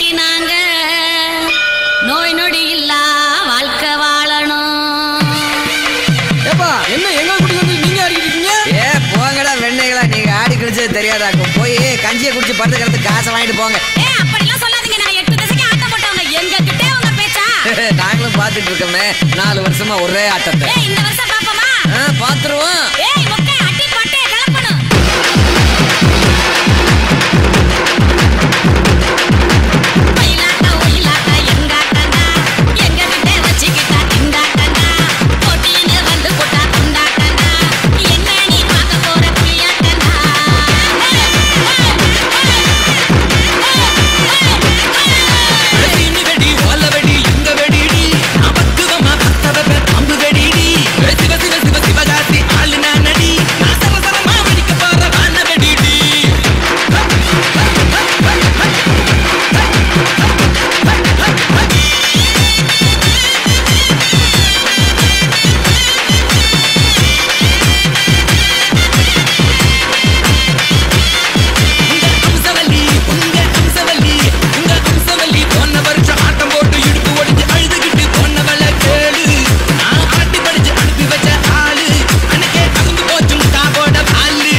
நாங்க நோய் நொடி இல்லா வாழ்க்கை வாழணும் ஏப்பா என்ன எங்க குடி வந்து நீங்க அடிக்கிறீங்க ஏ போங்கடா வெண்ணைகளா நீங்க ஆடி கிழிச்சது தெரியாதாக்கும் போய் கஞ்சியை குடிச்சு படுத்துக்கிறது காசை வாங்கிட்டு போங்க ஏ அப்படிலாம் சொல்லாதீங்க நாங்க எட்டு திசைக்கு ஆட்டம் போட்டவங்க எங்க கிட்டே உங்க பேச்சா நாங்களும் பார்த்துட்டு இருக்கோமே நாலு வருஷமா ஒரே ஆட்டத்தை ஏய் இந்த வருஷம் பாப்போமா ஆ, பாத்துருவோம் ஏய் மொக்கை அட்டி பட்டே கலப்பணும் ஒயிலாட்டா ஒயிலாட்டா எங்காட்டண்டா எங்க கிட்டே வச்சுக்கிட்டா திண்டாட்டண்டா போட்டின்னு வந்து போட்டா துண்டாட்டண்டா என்ன நீ பார்க்க போற புளியாட்டண்டா சீனி வெடி ஓல வெடி எங்க வெடிடி அபத்துவமா பத்தவ பேர் பாம்பு வெடிடி சிவ சிவ சிவ சிவகாசி ஆளு நான் நடி நான் சரசரமா வெடிக்க போற வான வெடிடி உங்க அம்சவல்லி உங்க அம்சவல்லி உங்க அம்சவல்லி போன வருஷம் ஆட்டம் போட்டு இடுப்பு ஒடிஞ்சு அழுதுகிட்டு போனவள கேளு நான் ஆட்டி படிச்சு அனுப்பி வச்ச ஆளு அன்னைக்கே தகுந்து போச்சு முட்டாவோட பாலு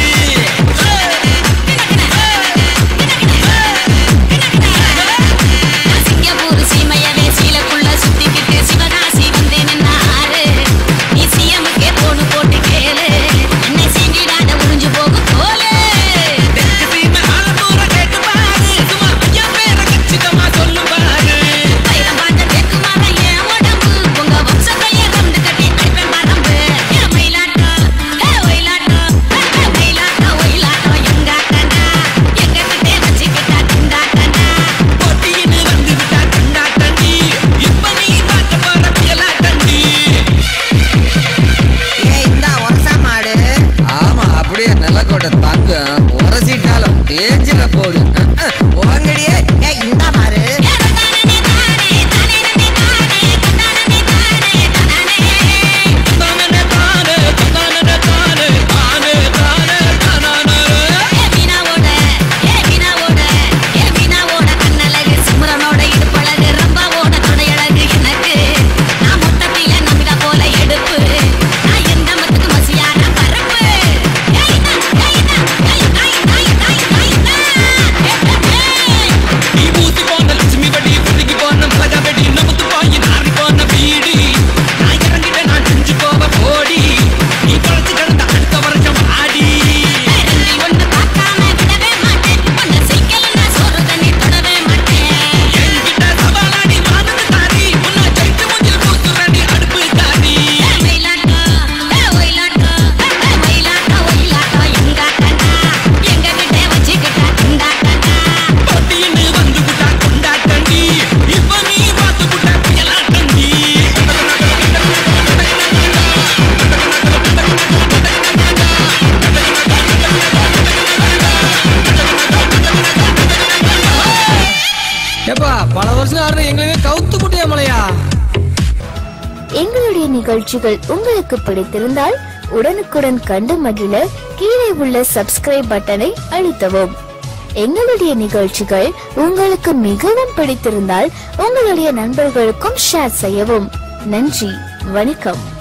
சிங்கப்பூர் சீமையவே சீலக்குள்ள சுத்திக்கிட்டு சிவகாசி வந்தேன் நின்னாரு நீ சிஎம்முக்கே போனு போட்டு கேளு என்னை சீண்டிடாத உறிஞ்சு போகும் தோலு தெற்கு சீமை ஆலத்தூர கேட்டு பாரு சும்மா ஐயா பேர கச்சிதமா சொல்லு பாரு வைரம் பார்த்த தெற்கு மரம் என் உடம்பு உங்க வம்சத்தையே ரவுண்டு கட்டி அடிப்பேன் பரம்பு என் மயிலாட்டம் ஏ ஒயிலாட்டம் ஏ மயிலாட்டம் ஒயிலாட்டம் எங்காட்டண்டா எங்க கிட்டே வச்சுக்கிட்டா திண்டாட்டண்டா போட்டின்னு வந்து விட்டா கண்டா தண்டி இப்ப நீ பார்க்க போற பியலா தண்டி ஏய் இந்த ஒரசா மாடு ஆமா அப்படியே நிலக்கோட்டை தங்கம் உரசிட்டாலும் தேஞ்சிட போடு உங்கடியே ஏய் இந்த மாடு தானே தானே தானே தானே தானே தானே தானே நீ ஊசி போன லட்சுமி வடி புதுக்கி போன மத வெடி நமுத்து போய் நாரி போன வீடி நான் இறங்கிட்ட நான் செஞ்சு போவ போடி நீ தொலைச்சு கிடந்த அடுத்த வருஷம் ஆடி என்கிட்ட சவாலாடி மானது தாரி உன்னை ஜெயிச்சு மூஞ்சில் பூசுறடி அடுப்பு தாரி போட்டின்னு வந்து விட்டா கொண்டாட்டண்டி இப்ப நீ பார்த்து விட்டா பியலாட்டண்டி ஏப்பா பல வருஷம் ஆடுற எங்களுக்கு கவுத்து முட்டையா மலையா எங்களுடைய நிகழ்ச்சிகள் உங்களுக்கு பிடித்திருந்தால் உடனுக்குடன் கண்டு மகிழ கீழே உள்ள சப்ஸ்கிரைப் பட்டனை அழுத்தவும் எங்களுடைய நிகழ்ச்சிகள் உங்களுக்கு மிகவும் பிடித்திருந்தால் உங்களுடைய நண்பர்களுக்கும் ஷேர் செய்யவும் நன்றி வணக்கம்